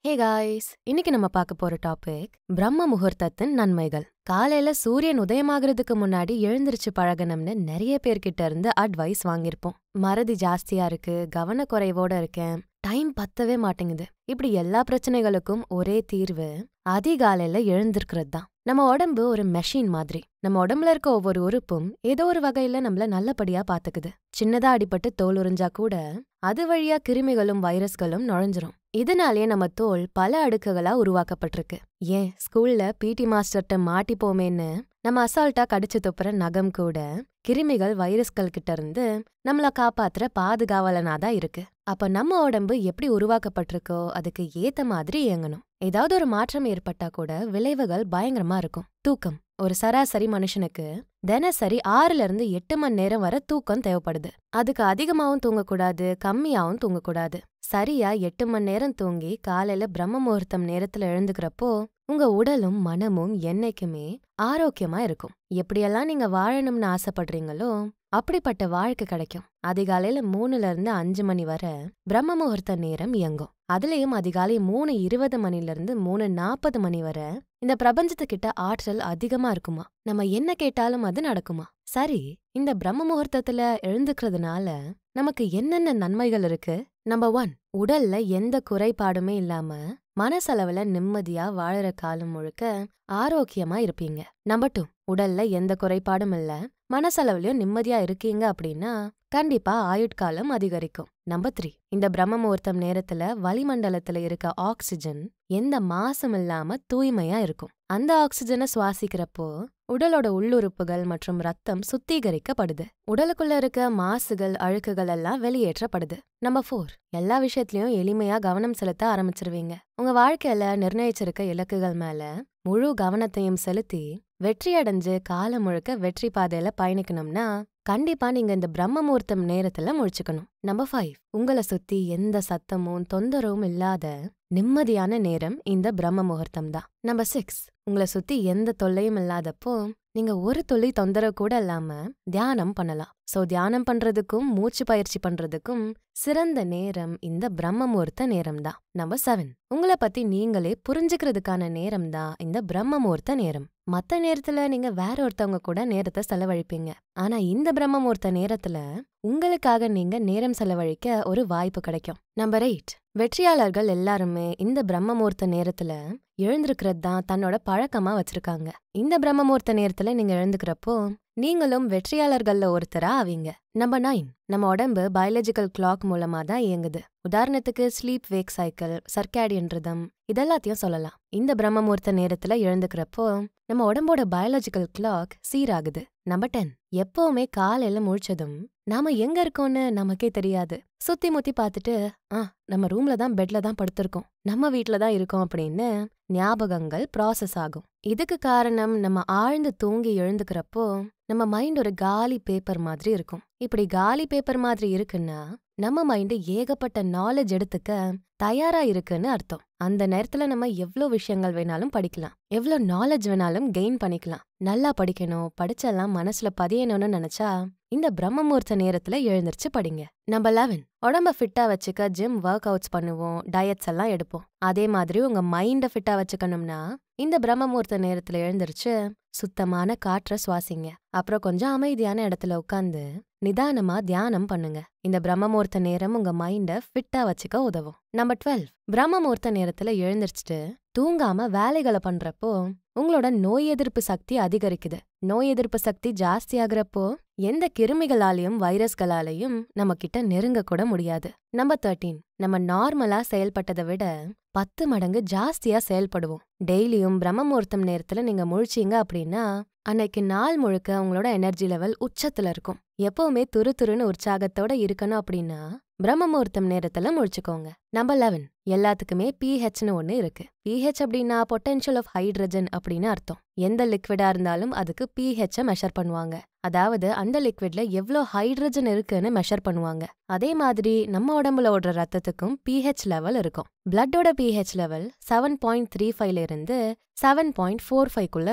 hey guys இன்னைக்கு நம்ம பார்க்க போற டாபிக் பிரம்ம முகூர்த்தத்தின் நன்மைகள் காலையில சூரியன் உதயமாகறதுக்கு முன்னாடி எழுந்திருச்சு பழகணும்னு நிறைய பேர்கிட்ட இருந்து அட்வைஸ் வாங்கியிருப்போம் மறதி ஜாஸ்தியா இருக்கு கவனக்குறைவோட இருக்கேன் டைம் பத்தவே மாட்டேங்குது இப்படி எல்லா பிரச்சனைகளுக்கும் ஒரே தீர்வு அதிகாலையில எழுந்திருக்கிறது தான் நம்ம உடம்பு ஒரு மெஷின் மாதிரி நம்ம உடம்புல இருக்க ஒவ்வொரு உறுப்பும் ஏதோ ஒரு வகையில நம்மள நல்லபடியா பாத்துக்குது சின்னதா அடிபட்டு தோல் உறிஞ்சா கூட அது வழியா கிருமிகளும் வைரஸ்களும் நுழைஞ்சிரும் இதனாலே நம்ம தோல் பல அடுக்குகளா உருவாக்கப்பட்டிருக்கு ஏன் ஸ்கூல்ல பிடி மாஸ்டர்ட்ட மாட்டிப்போமேன்னு நம்ம அசால்ட்டா கடிச்சு துப்புற நகம் கூட கிருமிகள் வைரஸ்கள் கிட்ட இருந்து நம்மள காப்பாத்துற பாதுகாவலனா தான் இருக்கு அப்ப நம்ம உடம்பு எப்படி உருவாக்கப்பட்டிருக்கோ அதுக்கு ஏத்த மாதிரி இயங்கணும் ஏதாவது ஒரு மாற்றம் ஏற்பட்டா கூட விளைவுகள் பயங்கரமா இருக்கும் தூக்கம் ஒரு சராசரி மனுஷனுக்கு தினசரி ஆறுல இருந்து எட்டு மணி நேரம் வரை தூக்கம் தேவைப்படுது அதுக்கு அதிகமாவும் தூங்கக்கூடாது கம்மியாவும் தூங்கக்கூடாது சரியா எட்டு மணி நேரம் தூங்கி காலையில பிரம்ம முகூர்த்தம் நேரத்துல எழுந்துக்கிறப்போ உங்க உடலும் மனமும் என்னைக்குமே ஆரோக்கியமா இருக்கும் எப்படியெல்லாம் நீங்க வாழணும்னு ஆசைப்படுறீங்களோ அப்படிப்பட்ட வாழ்க்கை கிடைக்கும் அதிகாலையில மூணுல இருந்து அஞ்சு மணி வரை பிரம்ம முகூர்த்த நேரம் இயங்கும் அதுலயும் அதிகாலை மூணு இருபது மணில இருந்து மூணு நாற்பது மணி வரை இந்த பிரபஞ்சத்துக்கிட்ட ஆற்றல் அதிகமா இருக்குமா நம்ம என்ன கேட்டாலும் அது நடக்குமா சரி இந்த பிரம்ம முகூர்த்தத்துல எழுந்துக்கிறதுனால நமக்கு என்னென்ன நன்மைகள் இருக்கு நம்பர் ஒன் உடல்ல எந்த குறைபாடுமே இல்லாம மனசளவுல நிம்மதியா வாழற காலம் முழுக்க ஆரோக்கியமா இருப்பீங்க நம்பர் டூ உடல்ல எந்த குறைபாடும் இல்ல மனசளவுலயும் நிம்மதியா இருக்கீங்க அப்படின்னா கண்டிப்பா ஆயுட்காலம் அதிகரிக்கும் நம்பர் த்ரீ இந்த பிரம்ம முகூர்த்தம் நேரத்துல வளிமண்டலத்துல இருக்க ஆக்சிஜன் எந்த மாசும் இல்லாம தூய்மையா இருக்கும் அந்த ஆக்சிஜனை சுவாசிக்கிறப்போ உடலோட உள்ளுறுப்புகள் மற்றும் ரத்தம் சுத்திகரிக்கப்படுது உடலுக்குள்ள இருக்க மாசுகள் அழுக்குகள் எல்லாம் வெளியேற்றப்படுது நம்பர் ஃபோர் எல்லா விஷயத்திலயும் எளிமையா கவனம் செலுத்த ஆரம்பிச்சிருவீங்க உங்க வாழ்க்கையில நிர்ணயிச்சிருக்க இலக்குகள் மேல முழு கவனத்தையும் செலுத்தி வெற்றி அடைஞ்சு காலம் முழுக்க வெற்றி பாதையில பயணிக்கணும்னா கண்டிப்பா நீங்க இந்த பிரம்ம முகூர்த்தம் நேரத்துல முழிச்சுக்கணும் நம்பர் ஃபைவ் உங்களை சுத்தி எந்த சத்தமும் தொந்தரவும் இல்லாத நிம்மதியான நேரம் இந்த பிரம்ம முகூர்த்தம் தான் நம்பர் சிக்ஸ் உங்களை சுத்தி எந்த தொல்லையும் இல்லாதப்போ நீங்க ஒரு துளி தொந்தரவு கூட இல்லாம தியானம் பண்ணலாம் சோ தியானம் பண்றதுக்கும் மூச்சு பயிற்சி பண்றதுக்கும் சிறந்த நேரம் இந்த பிரம்ம முகூர்த்த நேரம் தான் நம்பர் செவன் உங்களை பத்தி நீங்களே புரிஞ்சுக்கிறதுக்கான நேரம் தான் இந்த பிரம்ம முகூர்த்த நேரம் மத்த நேரத்துல நீங்க வேற ஒருத்தவங்க கூட நேரத்தை செலவழிப்பீங்க ஆனா இந்த பிரம்ம முகூர்த்த நேரத்துல உங்களுக்காக நீங்க நேரம் செலவழிக்க ஒரு வாய்ப்பு கிடைக்கும் நம்பர் எயிட் வெற்றியாளர்கள் எல்லாருமே இந்த பிரம்ம முகூர்த்த நேரத்துல எழுந்திருக்கிறது தான் தன்னோட பழக்கமா வச்சிருக்காங்க இந்த பிரம்ம முகூர்த்த நேரத்துல நீங்க எழுந்துக்கிறப்போ நீங்களும் வெற்றியாளர்கள்ல ஒருத்தரா ஆவீங்க நம்பர் நைன் நம்ம உடம்பு பயாலஜிக்கல் கிளாக் மூலமா தான் இயங்குது உதாரணத்துக்கு sleep wake cycle circadian rhythm இதெல்லாத்தையும் சொல்லலாம் இந்த பிரம்ம முகூர்த்த நேரத்துல எழுந்துக்கிறப்போ நம்ம உடம்போட பயாலஜிக்கல் கிளாக் சீராகுது நம்பர் டென் எப்பவுமே காலையில முழிச்சதும் நாம எங்க இருக்கோம்னு நமக்கே தெரியாது சுத்தி முத்தி பார்த்துட்டு ஆ நம்ம ரூம்ல தான் பெட்ல தான் படுத்திருக்கோம் நம்ம வீட்ல தான் இருக்கோம் அப்படின்னு ஞாபகங்கள் ப்ராசஸ் ஆகும் இதுக்கு காரணம் நம்ம ஆழ்ந்து தூங்கி எழுந்துக்கிறப்போ நம்ம மைண்ட் ஒரு காலி பேப்பர் மாதிரி இருக்கும் இப்படி காலி பேப்பர் மாதிரி இருக்குன்னா நம்ம மைண்டு ஏகப்பட்ட நாலேஜ் எடுத்துக்க தயாரா இருக்குன்னு அர்த்தம் அந்த நேரத்துல நம்ம எவ்ளோ விஷயங்கள் வேணாலும் படிக்கலாம் எவ்ளோ நாலேஜ் வேணாலும் கெயின் பண்ணிக்கலாம் நல்லா படிக்கணும் படிச்செல்லாம் மனசுல பதியணும்னு நினைச்சா இந்த பிரம்ம முகூர்த்த நேரத்துல எழுந்திருச்சு படிங்க நம்பர் லெவன் உடம்ப ஃபிட்டா வச்சுக்க ஜிம் ஒர்க் அவுட்ஸ் பண்ணுவோம் டயட்ஸ் எல்லாம் எடுப்போம் அதே மாதிரி உங்க மைண்ட ஃபிட்டா வச்சுக்கணும்னா இந்த பிரம்ம முகூர்த்த நேரத்துல எழுந்திருச்சு சுத்தமான காற்ற சுவாசிங்க அப்புறம் கொஞ்சம் அமைதியான இடத்துல உட்காந்து நிதானமா தியானம் பண்ணுங்க இந்த பிரம்ம முகூர்த்த நேரம் உங்க மைண்ட ஃபிட்டா வச்சுக்க உதவும் நம்பர் டுவெல் பிரம்ம முகூர்த்த நேரத்துல எழுந்திருச்சுட்டு தூங்காம வேலைகளை பண்றப்போ உங்களோட நோய் எதிர்ப்பு சக்தி அதிகரிக்குது நோய் எதிர்ப்பு சக்தி ஜாஸ்தி ஆகுறப்போ எந்த கிருமிகளாலையும் வைரஸ்களாலையும் நம்ம கிட்ட நெருங்க கூட முடியாது நம்பர் தேர்ட்டீன் நம்ம நார்மலா செயல்பட்டதை விட பத்து மடங்கு ஜாஸ்தியா செயல்படுவோம் டெய்லியும் பிரம்ம முகூர்த்தம் நேரத்துல நீங்க முழிச்சீங்க அப்படின்னா அன்னைக்கு நாள் முழுக்க உங்களோட எனர்ஜி லெவல் உச்சத்துல இருக்கும் எப்பவுமே துரு துருன்னு உற்சாகத்தோட இருக்கணும் அப்படின்னா பிரம்ம முகூர்த்தம் நேரத்துல முழிச்சுக்கோங்க நம்பர் லெவன் எல்லாத்துக்குமே பிஹெச்னு ஒண்ணு இருக்கு பிஹெச் அப்படின்னா பொட்டென்ஷியல் ஆஃப் ஹைட்ரஜன் அப்படின்னு அர்த்தம் எந்த லிக்விடா இருந்தாலும் அதுக்கு பிஹெச்ச மெஷர் பண்ணுவாங்க அதாவது அந்த லிக்விட்ல எவ்ளோ ஹைட்ரஜன் இருக்குன்னு மெஷர் பண்ணுவாங்க அதே மாதிரி நம்ம உடம்புல ஓடுற ரத்தத்துக்கும் பிஹெச் லெவல் இருக்கும் பிளட்டோட pH level seven point three ஃபைவ்ல இருந்து செவன் பாயிண்ட் ஃபோர் ஃபைவ்க்குள்ள இருக்கும்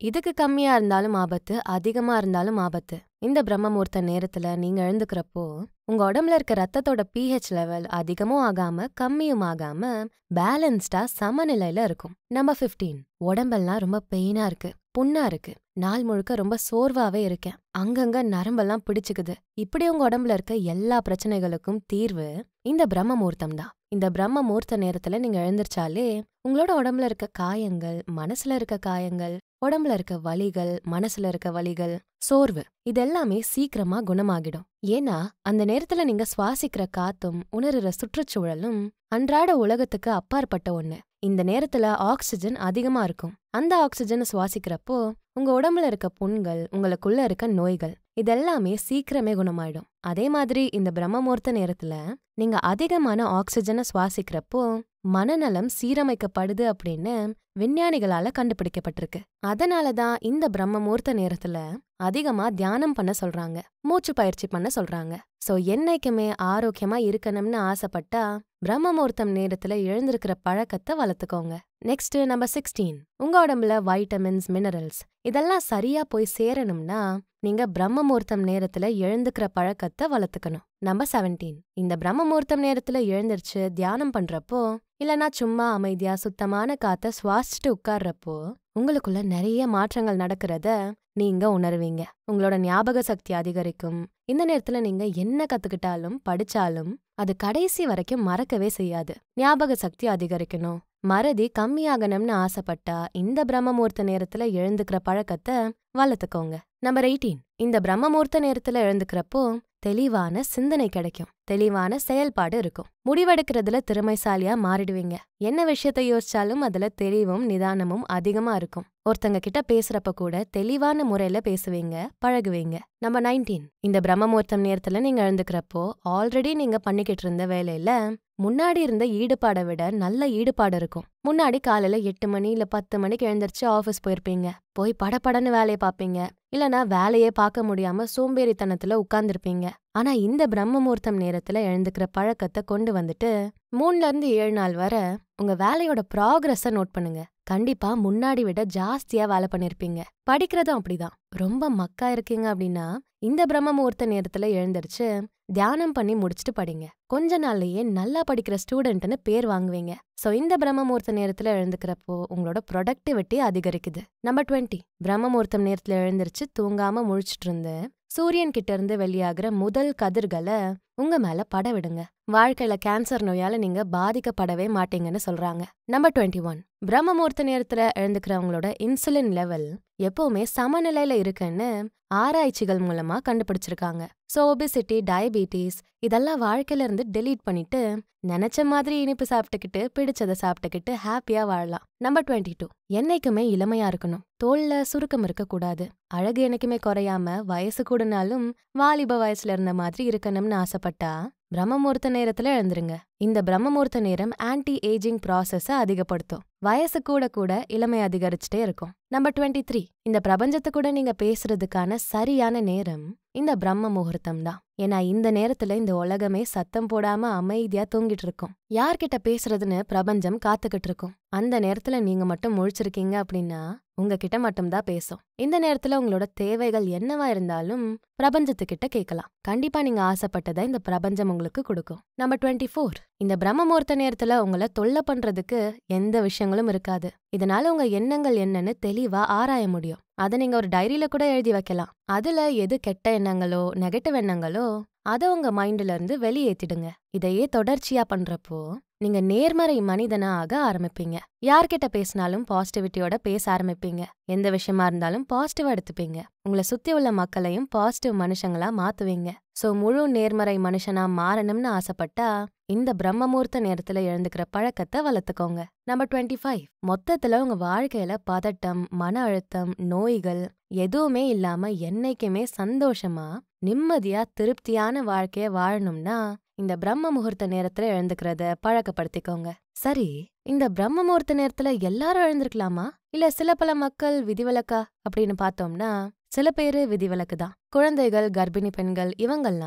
இதுக்கு கம்மியா இருந்தாலும் ஆபத்து அதிகமா இருந்தாலும் ஆபத்து இந்த பிரம்ம முகூர்த்த நேரத்துல நீங்க எழுந்துக்கிறப்போ உங்க உடம்புல இருக்க ரத்தத்தோட pH லெவல் அதிகமும் ஆகாம கம்மியும் ஆகாம பேலன்ஸ்டா சமநிலையில இருக்கும் நம்பர் 15 உடம்பெல்லாம் ரொம்ப பெயினா இருக்கு புண்ணா இருக்கு நாள் முழுக்க ரொம்ப சோர்வாவே இருக்கேன் அங்கங்க நரம்பெல்லாம் பிடிச்சுக்குது இப்படி உங்க உடம்புல இருக்க எல்லா பிரச்சனைகளுக்கும் தீர்வு இந்த பிரம்ம முகூர்த்தம் தான் இந்த பிரம்ம முகூர்த்த நேரத்துல நீங்க எழுந்திருச்சாலே உங்களோட உடம்புல இருக்க காயங்கள் மனசுல இருக்க காயங்கள் உடம்புல இருக்க வலிகள் மனசுல இருக்க வலிகள் சோர்வு இதெல்லாமே சீக்கிரமா குணமாகிடும் ஏன்னா அந்த நேரத்துல நீங்க சுவாசிக்கிற காத்தும் உணர்ற சுற்றுச்சூழலும் அன்றாட உலகத்துக்கு அப்பாற்பட்ட ஒண்ணு இந்த நேரத்துல ஆக்சிஜன் அதிகமா இருக்கும் அந்த ஆக்சிஜனை சுவாசிக்கிறப்போ உங்க உடம்புல இருக்க புண்கள் உங்களுக்குள்ள இருக்க நோய்கள் இதெல்லாமே சீக்கிரமே குணமாயிடும் அதே மாதிரி இந்த பிரம்ம முகூர்த்த நேரத்துல நீங்க அதிகமான ஆக்சிஜனை சுவாசிக்கிறப்போ மனநலம் சீரமைக்கப்படுது அப்படின்னு விஞ்ஞானிகளால கண்டுபிடிக்கப்பட்டிருக்கு அதனால தான் இந்த பிரம்ம முகூர்த்த நேரத்துல அதிகமா தியானம் பண்ண சொல்றாங்க மூச்சு பயிற்சி பண்ண சொல்றாங்க சோ என்னைக்குமே ஆரோக்கியமா இருக்கணும்னு ஆசைப்பட்டா பிரம்ம முகூர்த்தம் நேரத்துல எழுந்திருக்கிற பழக்கத்தை வளர்த்துக்கோங்க நெக்ஸ்ட் நம்பர் சிக்ஸ்டீன் உங்க உடம்புல வைட்டமின்ஸ் மினரல்ஸ் இதெல்லாம் சரியா போய் சேரணும்னா நீங்க பிரம்ம முகூர்த்தம் நேரத்துல எழுந்துக்கிற பழக்கத்தை வளர்த்துக்கணும் நம்பர் செவன்டீன் இந்த பிரம்ம முகூர்த்தம் நேரத்துல எழுந்திருச்சு தியானம் பண்றப்போ இல்லனா சும்மா அமைதியா சுத்தமான காத்த சுவாசிச்சுட்டு உட்கார்றப்போ உங்களுக்குள்ள நிறைய மாற்றங்கள் நடக்கிறத நீங்க உணர்வீங்க உங்களோட ஞாபக சக்தி அதிகரிக்கும் இந்த நேரத்துல நீங்க என்ன கத்துக்கிட்டாலும் படிச்சாலும் அது கடைசி வரைக்கும் மறக்கவே செய்யாது ஞாபக சக்தி அதிகரிக்கணும் மறதி கம்மியாகணும்னு ஆசைப்பட்டா இந்த பிரம்ம முகூர்த்த நேரத்துல எழுந்துக்கிற பழக்கத்தை வளர்த்துக்கோங்க நம்பர் எயிட்டீன் இந்த பிரம்ம முகூர்த்த நேரத்துல எழுந்துக்கிறப்போ தெளிவான சிந்தனை கிடைக்கும் தெளிவான செயல்பாடு இருக்கும் முடிவெடுக்கிறதுல திறமைசாலியா மாறிடுவீங்க என்ன விஷயத்த யோசிச்சாலும் அதுல தெளிவும் நிதானமும் அதிகமா இருக்கும் ஒருத்தங்க கிட்ட பேசுறப்ப கூட தெளிவான முறையில பேசுவீங்க பழகுவீங்க நம்ம நைன்டீன் இந்த பிரம்ம முகூர்த்தம் நேரத்துல நீங்க எழுந்துக்கிறப்போ ஆல்ரெடி நீங்க பண்ணிக்கிட்டு இருந்த வேலையில முன்னாடி இருந்த ஈடுபாடை விட நல்ல ஈடுபாடு இருக்கும் முன்னாடி காலையில எட்டு மணி இல்ல பத்து மணிக்கு எழுந்திருச்சு ஆஃபீஸ் போயிருப்பீங்க போய் படபடன்னு வேலையை பார்ப்பீங்க இல்லனா வேலையே பார்க்க முடியாம சோம்பேறித்தனத்துல உட்கார்ந்திருப்பீங்க ஆனா இந்த பிரம்ம முகூர்த்தம் நேரத்துல எழுந்துக்கிற பழக்கத்தை கொண்டு வந்துட்டு மூணுல இருந்து ஏழு நாள் வர உங்க வேலையோட ப்ராக்ரஸ நோட் பண்ணுங்க கண்டிப்பா முன்னாடி விட ஜாஸ்தியா வேலை பண்ணிருப்பீங்க படிக்கிறதும் அப்படிதான் ரொம்ப மக்கா இருக்கீங்க அப்படின்னா இந்த பிரம்ம முகூர்த்த நேரத்துல எழுந்திருச்சு தியானம் பண்ணி முடிச்சுட்டு படிங்க கொஞ்ச நாள்லயே நல்லா படிக்கிற ஸ்டூடெண்ட்னு பேர் வாங்குவீங்க சோ இந்த பிரம்ம முகூர்த்த நேரத்துல எழுந்துக்கிறப்போ உங்களோட ப்ரொடக்டிவிட்டி அதிகரிக்குது நம்பர் டுவெண்ட்டி பிரம்ம முகூர்த்தம் நேரத்துல எழுந்திருச்சு தூங்காம முழிச்சிட்டு இருந்து சூரியன் கிட்ட இருந்து வெளியாகிற முதல் கதிர்களை உங்க மேல பட விடுங்க வாழ்க்கையில கேன்சர் நோயால நீங்க பாதிக்கப்படவே மாட்டீங்கன்னு சொல்றாங்க நம்பர் டுவெண்ட்டி ஒன் பிரம்ம முகூர்த்த நேரத்துல எழுந்துக்கிறவங்களோட இன்சுலின் லெவல் எப்பவுமே சமநிலையில இருக்குன்னு ஆராய்ச்சிகள் மூலமா கண்டுபிடிச்சிருக்காங்க சோ ஒபிசிட்டி டயபிட்டிஸ் இதெல்லாம் வாழ்க்கையில இருந்து டெலீட் பண்ணிட்டு நினைச்ச மாதிரி இனிப்பு சாப்பிட்டுக்கிட்டு பிடிச்சதை சாப்பிட்டுக்கிட்டு ஹாப்பியா வாழலாம் நம்பர் டுவெண்ட்டி டூ என்னைக்குமே இளமையா இருக்கணும் தோல்ல சுருக்கம் இருக்கக்கூடாது அழகு என்னைக்குமே குறையாம வயசு கூடனாலும் வாலிப வயசுல இருந்த மாதிரி இருக்கணும்னு ஆசைப்பட்டா பிரம்ம முகூர்த்த நேரத்துல எழுந்துருங்க இந்த பிரம்ம முகூர்த்த நேரம் ஆன்டி ஏஜிங் ப்ராசஸ அதிகப்படுத்தும் வயசு கூட கூட இளமை அதிகரிச்சுட்டே இருக்கும் நம்பர் டுவெண்ட்டி த்ரீ இந்த பிரபஞ்சத்து கூட நீங்க பேசுறதுக்கான சரியான நேரம் இந்த பிரம்ம முகூர்த்தம் தான் ஏன்னா இந்த நேரத்துல இந்த உலகமே சத்தம் போடாம அமைதியா தூங்கிட்டு இருக்கும் யார்கிட்ட பேசுறதுன்னு பிரபஞ்சம் காத்துக்கிட்டு இருக்கும் அந்த நேரத்துல நீங்க மட்டும் முழிச்சிருக்கீங்க அப்படின்னா உங்ககிட்ட மட்டும்தான் பேசும் இந்த நேரத்துல உங்களோட தேவைகள் என்னவா இருந்தாலும் பிரபஞ்சத்துக்கிட்ட கேட்கலாம் கண்டிப்பா நீங்க ஆசைப்பட்டதை இந்த பிரபஞ்சம் உங்களுக்கு கொடுக்கும் நம்பர் டுவெண்ட்டி ஃபோர் இந்த பிரம்ம முகூர்த்த நேரத்துல உங்களை தொல்லை பண்றதுக்கு எந்த விஷயங்களும் இருக்காது இதனால உங்க எண்ணங்கள் என்னன்னு தெளிவா ஆராய முடியும் அதை நீங்க ஒரு டைரியில கூட எழுதி வைக்கலாம் அதுல எது கெட்ட எண்ணங்களோ நெகட்டிவ் எண்ணங்களோ அதை உங்க மைண்ட்ல இருந்து வெளியேத்திடுங்க இதையே தொடர்ச்சியா பண்றப்போ நீங்க நேர்மறை மனிதனா ஆக ஆரம்பிப்பீங்க யார்கிட்ட பேசினாலும் பாசிட்டிவிட்டியோட பேச ஆரம்பிப்பீங்க எந்த விஷயமா இருந்தாலும் பாசிட்டிவா எடுத்துப்பீங்க உங்களை சுத்தி உள்ள மக்களையும் பாசிட்டிவ் மனுஷங்களா மாத்துவீங்க சோ முழு நேர்மறை மனுஷனா மாறணும்னு ஆசைப்பட்டா இந்த பிரம்ம முகூர்த்த நேரத்துல எழுந்துக்கிற பழக்கத்தை வளர்த்துக்கோங்க நம்பர் டுவெண்ட்டி ஃபைவ் மொத்தத்துல உங்க வாழ்க்கையில பதட்டம் மன அழுத்தம் நோய்கள் எதுவுமே இல்லாம என்னைக்குமே சந்தோஷமா நிம்மதியா திருப்தியான வாழ்க்கைய வாழணும்னா இந்த பிரம்ம முகூர்த்த நேரத்துல எழுந்துக்கிறத பழக்கப்படுத்திக்கோங்க சரி இந்த பிரம்ம முகூர்த்த நேரத்துல எல்லாரும் எழுந்திருக்கலாமா இல்ல சில பல மக்கள் விதிவிலக்கா அப்படின்னு பார்த்தோம்னா சில பேரு விதிவிலக்கு தான் குழந்தைகள் கர்ப்பிணி பெண்கள் இவங்கெல்லாம்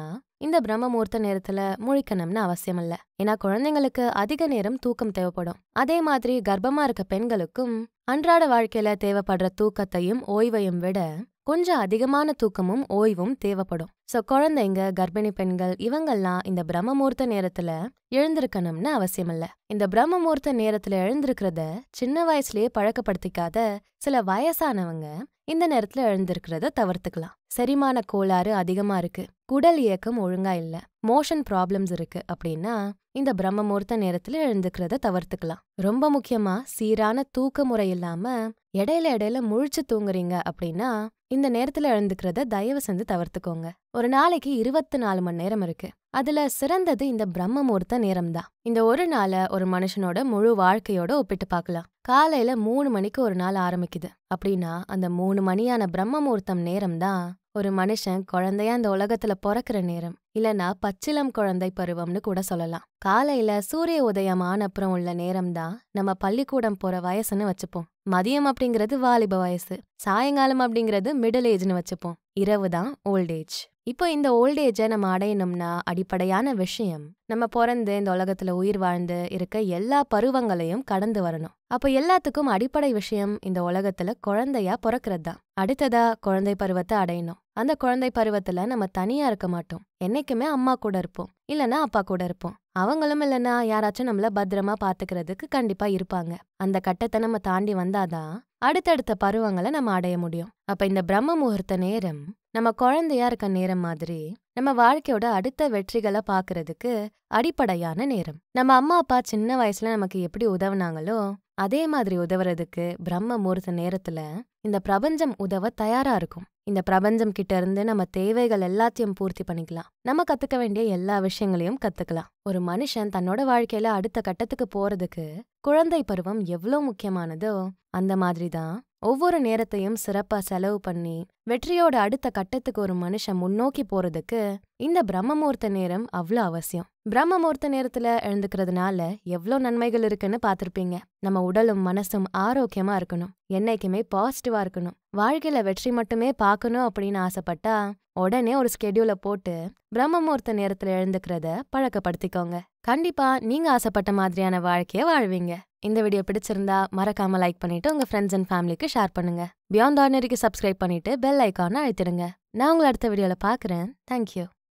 இந்த பிரம்ம முகூர்த்த நேரத்துல முழிக்கணும்னு அவசியம் இல்ல ஏன்னா குழந்தைங்களுக்கு அதிக நேரம் தூக்கம் தேவைப்படும் அதே மாதிரி கர்ப்பமா இருக்க பெண்களுக்கும் அன்றாட வாழ்க்கையில தேவைப்படுற தூக்கத்தையும் ஓய்வையும் விட கொஞ்சம் அதிகமான தூக்கமும் ஓய்வும் தேவைப்படும் சோ குழந்தைங்க கர்ப்பிணி பெண்கள் இவங்கெல்லாம் இந்த பிரம்ம முகூர்த்த நேரத்துல எழுந்திருக்கணும்னு அவசியம் இல்ல இந்த பிரம்ம முகூர்த்த நேரத்துல எழுந்திருக்கிறத சின்ன வயசுலயே பழக்கப்படுத்திக்காத சில வயசானவங்க இந்த நேரத்துல எழுந்திருக்கிறத தவிர்த்துக்கலாம் செரிமான கோளாறு அதிகமா இருக்கு குடல் இயக்கம் ஒழுங்கா இல்ல மோஷன் ப்ராப்ளம்ஸ் இருக்கு அப்படின்னா இந்த பிரம்ம முகூர்த்த நேரத்துல எழுந்துக்கிறத தவிர்த்துக்கலாம் ரொம்ப முக்கியமா சீரான தூக்க முறை இல்லாம இடையில இடையில முழிச்சு தூங்குறீங்க அப்படின்னா இந்த நேரத்துல எழுந்துக்கிறத தயவு செஞ்சு தவிர்த்துக்கோங்க ஒரு நாளைக்கு இருபத்தி நாலு மணி நேரம் இருக்கு அதுல சிறந்தது இந்த பிரம்ம முகூர்த்த நேரம் தான் இந்த ஒரு நாளை ஒரு மனுஷனோட முழு வாழ்க்கையோட ஒப்பிட்டு பார்க்கலாம் காலையில மூணு மணிக்கு ஒரு நாள் ஆரம்பிக்குது அப்படின்னா அந்த மூணு மணியான பிரம்ம முகூர்த்தம் நேரம் தான் ஒரு மனுஷன் குழந்தையா இந்த உலகத்துல பிறக்கிற நேரம் இல்லனா பச்சிலம் குழந்தை பருவம்னு கூட சொல்லலாம் காலையில சூரிய உதயம் ஆன அப்புறம் உள்ள நேரம் தான் நம்ம பள்ளிக்கூடம் போற வயசுன்னு வச்சுப்போம் மதியம் அப்படிங்கிறது வாலிப வயசு சாயங்காலம் அப்படிங்கிறது மிடில் ஏஜ்னு வச்சுப்போம் இரவு தான் ஓல்ட் ஏஜ் இப்போ இந்த ஓல்ட் ஏஜை நம்ம அடையணும்னா அடிப்படையான விஷயம் நம்ம பிறந்து இந்த உலகத்துல உயிர் வாழ்ந்து இருக்க எல்லா பருவங்களையும் கடந்து வரணும் அப்போ எல்லாத்துக்கும் அடிப்படை விஷயம் இந்த உலகத்துல குழந்தையா பிறக்கிறது தான் அடுத்ததா குழந்தை பருவத்தை அடையணும் அந்த குழந்தை பருவத்துல நம்ம தனியா இருக்க மாட்டோம் என்னைக்குமே அம்மா கூட இருப்போம் இல்லனா அப்பா கூட இருப்போம் அவங்களும் இல்லனா யாராச்சும் நம்மள பத்திரமா பாத்துக்கிறதுக்கு கண்டிப்பா இருப்பாங்க அந்த கட்டத்தை நம்ம தாண்டி வந்தாதான் அடுத்தடுத்த பருவங்களை நம்ம அடைய முடியும் அப்ப இந்த பிரம்ம முகூர்த்த நேரம் நம்ம குழந்தையா இருக்க நேரம் மாதிரி நம்ம வாழ்க்கையோட அடுத்த வெற்றிகளை பாக்குறதுக்கு அடிப்படையான நேரம் நம்ம அம்மா அப்பா சின்ன வயசுல நமக்கு எப்படி உதவுனாங்களோ அதே மாதிரி உதவுறதுக்கு பிரம்ம முகூர்த்த நேரத்துல இந்த பிரபஞ்சம் உதவ தயாரா இருக்கும் இந்த பிரபஞ்சம் கிட்ட இருந்து நம்ம தேவைகள் எல்லாத்தையும் பூர்த்தி பண்ணிக்கலாம் நம்ம கத்துக்க வேண்டிய எல்லா விஷயங்களையும் கத்துக்கலாம் ஒரு மனுஷன் தன்னோட வாழ்க்கையில அடுத்த கட்டத்துக்கு போறதுக்கு குழந்தை பருவம் எவ்வளோ முக்கியமானதோ அந்த மாதிரி தான் ஒவ்வொரு நேரத்தையும் சிறப்பா செலவு பண்ணி வெற்றியோட அடுத்த கட்டத்துக்கு ஒரு மனுஷன் முன்னோக்கி போறதுக்கு இந்த பிரம்ம முகூர்த்த நேரம் அவ்வளோ அவசியம் பிரம்ம முகூர்த்த நேரத்துல எழுந்துக்கிறதுனால எவ்வளோ நன்மைகள் இருக்குன்னு பார்த்திருப்பீங்க நம்ம உடலும் மனசும் ஆரோக்கியமா இருக்கணும் என்னைக்குமே பாசிட்டிவா இருக்கணும் வாழ்க்கையில வெற்றி மட்டுமே பார்க்கணும் அப்படின்னு ஆசைப்பட்டா உடனே ஒரு ஸ்கெடியூலை போட்டு பிரம்ம முகூர்த்த நேரத்துல எழுந்துக்கிறத பழக்கப்படுத்திக்கோங்க கண்டிப்பா நீங்க ஆசைப்பட்ட மாதிரியான வாழ்க்கைய வாழ்வீங்க இந்த வீடியோ பிடிச்சிருந்தா மறக்காம லைக் பண்ணிட்டு உங்க ஃப்ரெண்ட்ஸ் அண்ட் ஃபேமிலிக்கு ஷேர் பண்ணுங்க பியாண்ட் ஆர்டினரிக்கு சப்ஸ்கிரைப் பண்ணிட்டு பெல் ஐக்கான அழுத்திடுங்க நான் உங்களை அடுத்த வீடியோல பாக்குறேன் தேங்க்யூ